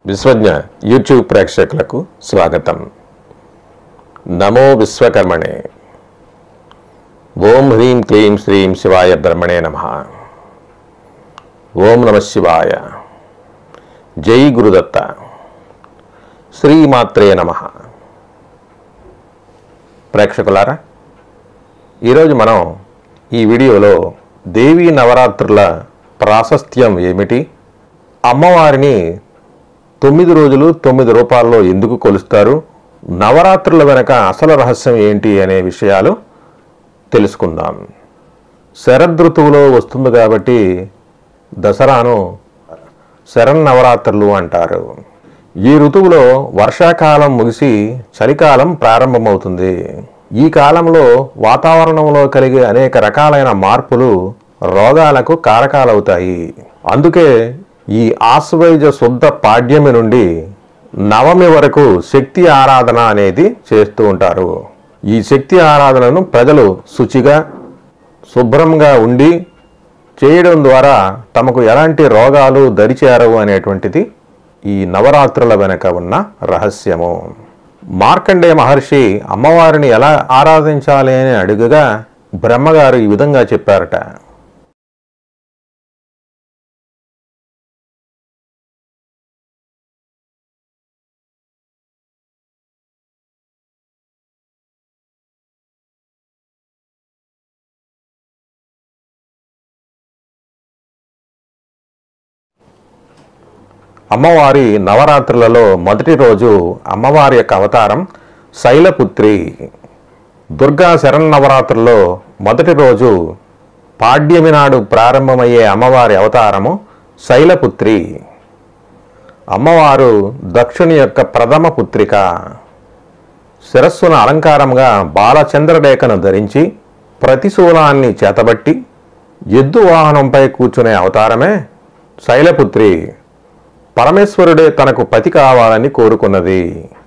Vishwagna YouTube ప్రేక్షకులకు స్వాగతం నమో విశ్వకర్మణే ఓం హ్రీం క్లీం శ్రీం శివాయ బ్రహ్మణే నమ ఓం నమ శివాయ జై గురుదత్త శ్రీమాత్రే నమ ప్రేక్షకులారా ఈరోజు మనం ఈ వీడియోలో దేవీ నవరాత్రుల ప్రాశస్త్యం ఏమిటి అమ్మవారిని తొమ్మిది రోజులు తొమ్మిది రూపాల్లో ఎందుకు కొలుస్తారు నవరాత్రుల వెనక అసలు రహస్యం ఏంటి అనే విషయాలు తెలుసుకుందాం శరదృతువులో వస్తుంది కాబట్టి దసరాను శరన్నవరాత్రులు అంటారు ఈ ఋతువులో వర్షాకాలం ముగిసి చలికాలం ప్రారంభమవుతుంది ఈ కాలంలో వాతావరణంలో కలిగే అనేక రకాలైన మార్పులు రోగాలకు కారకాలవుతాయి అందుకే ఈ ఆశ్వయుజ శుద్ధ పాడ్యమి నుండి నవమి వరకు శక్తి ఆరాధన అనేది చేస్తూ ఉంటారు ఈ శక్తి ఆరాధనను ప్రజలు శుచిగా శుభ్రంగా ఉండి చేయడం ద్వారా తమకు ఎలాంటి రోగాలు దరిచేరవు అనేటువంటిది ఈ నవరాత్రుల వెనుక ఉన్న రహస్యము మార్కండే మహర్షి అమ్మవారిని ఎలా ఆరాధించాలి అని అడుగుగా బ్రహ్మగారు ఈ విధంగా చెప్పారట అమ్మవారి నవరాత్రులలో మొదటి రోజు అమ్మవారి యొక్క అవతారం శైలపుత్రి దుర్గా శరన్నవరాత్రుల్లో మొదటి రోజు పాడ్యమి నాడు ప్రారంభమయ్యే అమ్మవారి అవతారము శైలపుత్రి అమ్మవారు దక్షుని యొక్క ప్రథమ పుత్రిక శిరస్సున అలంకారంగా బాలచంద్రరేఖను ధరించి ప్రతిశూలాన్ని చేతబట్టి ఎద్దు వాహనంపై కూర్చునే అవతారమే శైలపుత్రి పరమేశ్వరుడే తనకు పతి కావాలని కోరుకున్నది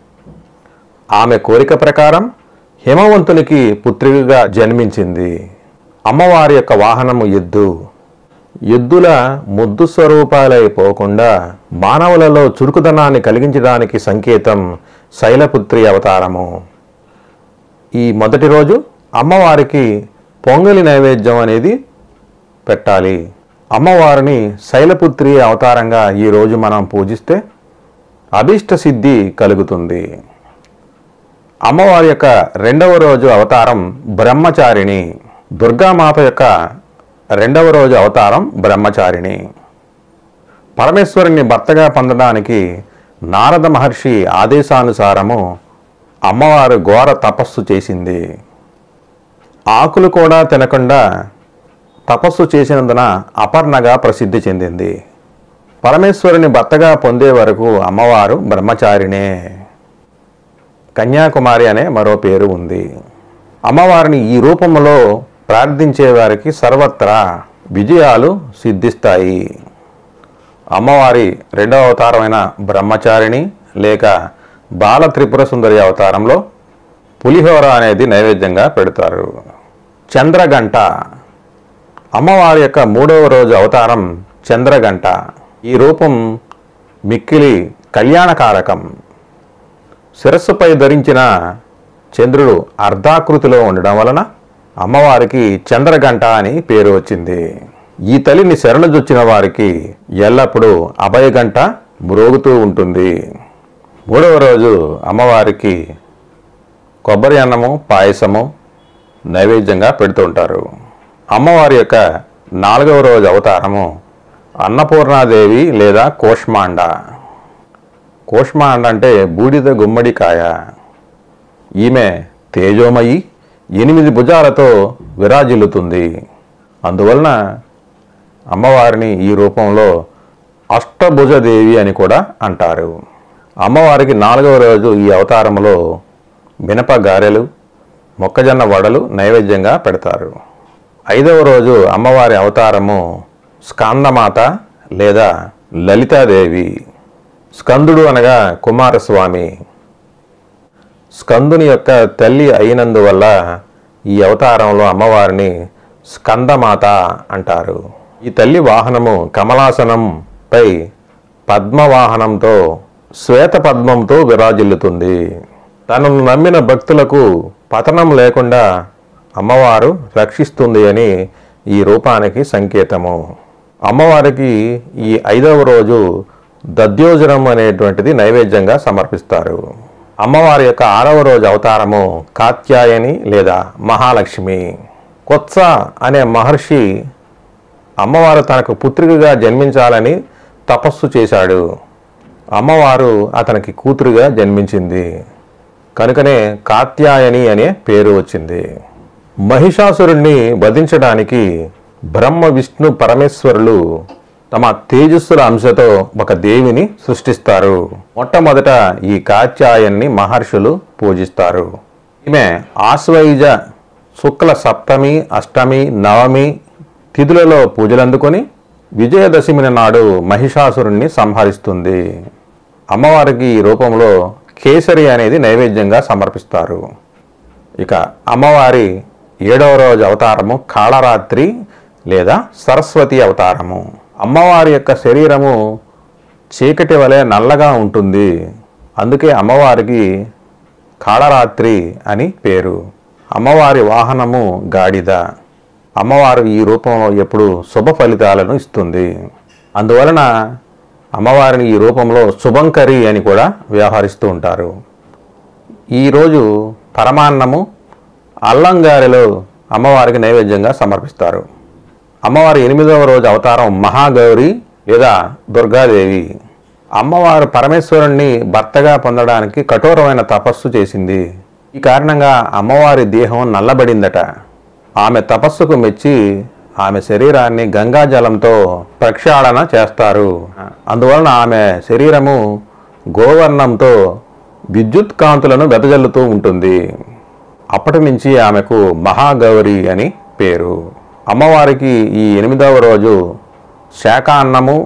ఆమె కోరిక ప్రకారం హిమవంతునికి పుత్రికగా జన్మించింది అమ్మవారి యొక్క వాహనము ఎద్దు ఎద్దుల ముద్దు స్వరూపాలైపోకుండా మానవులలో చురుకుదనాన్ని కలిగించడానికి సంకేతం శైలపుత్రి అవతారము ఈ మొదటి రోజు అమ్మవారికి పొంగలి నైవేద్యం అనేది పెట్టాలి అమ్మవారిని శైలపుత్రి అవతారంగా ఈరోజు మనం పూజిస్తే అభీష్ట సిద్ధి కలుగుతుంది అమ్మవారి యొక్క రెండవ రోజు అవతారం బ్రహ్మచారిణి దుర్గామాత యొక్క రెండవ రోజు అవతారం బ్రహ్మచారిణి పరమేశ్వరుని భర్తగా పొందడానికి నారద మహర్షి ఆదేశానుసారము అమ్మవారు ఘోర తపస్సు చేసింది ఆకులు కూడా తినకుండా తపస్సు చేసినందున అపర్ణగా ప్రసిద్ధి చెందింది పరమేశ్వరుని భర్తగా పొందే వరకు అమ్మవారు బ్రహ్మచారినే కన్యాకుమారి అనే మరో పేరు ఉంది అమ్మవారిని ఈ రూపంలో ప్రార్థించే వారికి సర్వత్రా విజయాలు సిద్ధిస్తాయి అమ్మవారి రెండవ అవతారమైన బ్రహ్మచారిణి లేక బాల త్రిపుర సుందరి అవతారంలో పులిహోర అనేది నైవేద్యంగా పెడతారు చంద్రగంట అమ్మవారి యొక్క మూడవ రోజు అవతారం చంద్రగంట ఈ రూపం మిక్కిలి కళ్యాణకారకం శిరస్సుపై ధరించిన చంద్రుడు అర్ధాకృతిలో ఉండడం వలన అమ్మవారికి చంద్రగంట అని పేరు వచ్చింది ఈ తల్లిని శరణుజొచ్చిన వారికి ఎల్లప్పుడూ అభయగంట మ్రోగుతూ ఉంటుంది మూడవ రోజు అమ్మవారికి కొబ్బరి అన్నము పాయసము నైవేద్యంగా పెడుతూ ఉంటారు అమ్మవారి యొక్క నాలుగవ రోజు అవతారము అన్నపూర్ణాదేవి లేదా కోష్మాండ కోష్మాండ అంటే బూడిద గుమ్మడికాయ ఈమె తేజోమయి ఎనిమిది భుజాలతో విరాజిల్లుతుంది అందువలన అమ్మవారిని ఈ రూపంలో అష్టభుజదేవి అని కూడా అంటారు అమ్మవారికి నాలుగవ రోజు ఈ అవతారంలో మినప గారెలు మొక్కజొన్న వడలు నైవేద్యంగా పెడతారు ఐదవ రోజు అమ్మవారి అవతారము స్కాందమాత లేదా లలితాదేవి స్కందుడు అనగా కుమారస్వామి స్కందుని యొక్క తల్లి అయినందువల్ల ఈ అవతారంలో అమ్మవారిని స్కందమాత అంటారు ఈ తల్లి వాహనము కమలాసనం పై పద్మవాహనంతో శ్వేత పద్మంతో విరాజిల్లుతుంది తనను నమ్మిన భక్తులకు పతనం లేకుండా అమ్మవారు రక్షిస్తుంది అని ఈ రూపానికి సంకేతము అమ్మవారికి ఈ ఐదవ రోజు దద్యోజనం అనేటువంటిది నైవేద్యంగా సమర్పిస్తారు అమ్మవారి యొక్క ఆరవ రోజు అవతారము కాత్యాయని లేదా మహాలక్ష్మి కొత్స అనే మహర్షి అమ్మవారు తనకు పుత్రికగా జన్మించాలని తపస్సు చేశాడు అమ్మవారు అతనికి కూతురుగా జన్మించింది కనుకనే కాత్యాయని అనే పేరు వచ్చింది మహిషాసురుణ్ణి వధించడానికి బ్రహ్మ విష్ణు పరమేశ్వరులు తమ తేజస్సుల అంశతో ఒక దేవిని సృష్టిస్తారు మొట్టమొదట ఈ కాత్యాయన్ని మహర్షులు పూజిస్తారు ఈమె ఆశ్వయుజ శుక్ల సప్తమి అష్టమి నవమి తిథులలో పూజలందుకొని విజయదశమి నాడు మహిషాసురుణ్ణి సంహరిస్తుంది అమ్మవారికి ఈ రూపంలో కేసరి అనేది నైవేద్యంగా సమర్పిస్తారు ఇక అమ్మవారి ఏడవ రోజు అవతారము కాళరాత్రి లేదా సరస్వతి అవతారము అమ్మవారి యొక్క శరీరము చీకటి వలె నల్లగా ఉంటుంది అందుకే అమ్మవారికి కాళరాత్రి అని పేరు అమ్మవారి వాహనము గాడిద అమ్మవారు ఈ రూపంలో ఎప్పుడు శుభ ఫలితాలను ఇస్తుంది అందువలన అమ్మవారిని ఈ రూపంలో శుభంకరి అని కూడా వ్యవహరిస్తూ ఉంటారు ఈరోజు పరమాన్నము అల్లంగారెలో అమ్మవారికి నైవేద్యంగా సమర్పిస్తారు అమ్మవారి ఎనిమిదవ రోజు అవతారం మహాగౌరి లేదా దుర్గాదేవి అమ్మవారు పరమేశ్వరుణ్ణి భర్తగా పొందడానికి కఠోరమైన తపస్సు చేసింది ఈ కారణంగా అమ్మవారి దేహం నల్లబడిందట ఆమె తపస్సుకు మెచ్చి ఆమె శరీరాన్ని గంగాజలంతో ప్రక్షాళన చేస్తారు అందువలన ఆమె శరీరము గోవర్ణంతో విద్యుత్ కాంతులను వెదజల్లుతూ ఉంటుంది అప్పటి నుంచి ఆమెకు మహాగౌరి అని పేరు అమ్మవారికి ఈ ఎనిమిదవ రోజు శాకాన్నము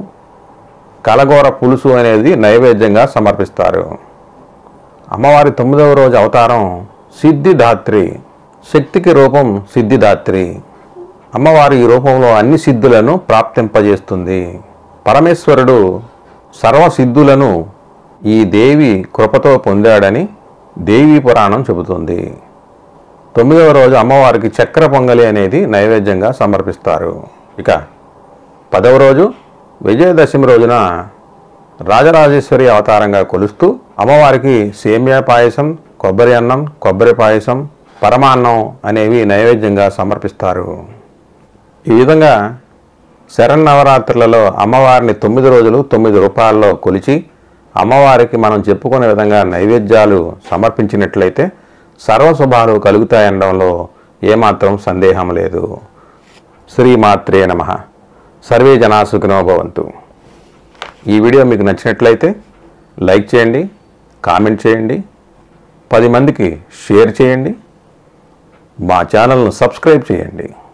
కలగూర పులుసు అనేది నైవేద్యంగా సమర్పిస్తారు అమ్మవారి తొమ్మిదవ రోజు అవతారం సిద్ధిదాత్రి శక్తికి రూపం సిద్ధిదాత్రి అమ్మవారి ఈ రూపంలో అన్ని సిద్ధులను ప్రాప్తింపజేస్తుంది పరమేశ్వరుడు సర్వసిద్ధులను ఈ దేవి కృపతో పొందాడని దేవీ పురాణం చెబుతుంది తొమ్మిదవ రోజు అమ్మవారికి చక్ర పొంగలి అనేది నైవేద్యంగా సమర్పిస్తారు ఇక పదవ రోజు విజయదశమి రోజున రాజరాజేశ్వరి అవతారంగా కొలుస్తూ అమ్మవారికి సేమ్యా పాయసం కొబ్బరి అన్నం కొబ్బరి పాయసం పరమాన్నం అనేవి నైవేద్యంగా సమర్పిస్తారు ఈ విధంగా శరన్నవరాత్రులలో అమ్మవారిని తొమ్మిది రోజులు తొమ్మిది రూపాయల్లో కొలిచి అమ్మవారికి మనం చెప్పుకునే విధంగా నైవేద్యాలు సమర్పించినట్లయితే సర్వశుభాలు కలుగుతాయనడంలో ఏమాత్రం సందేహం లేదు శ్రీమాత్రే నమ సర్వే జనా సుఖినో భవంతు ఈ వీడియో మీకు నచ్చినట్లయితే లైక్ చేయండి కామెంట్ చేయండి పది మందికి షేర్ చేయండి మా ఛానల్ను సబ్స్క్రైబ్ చేయండి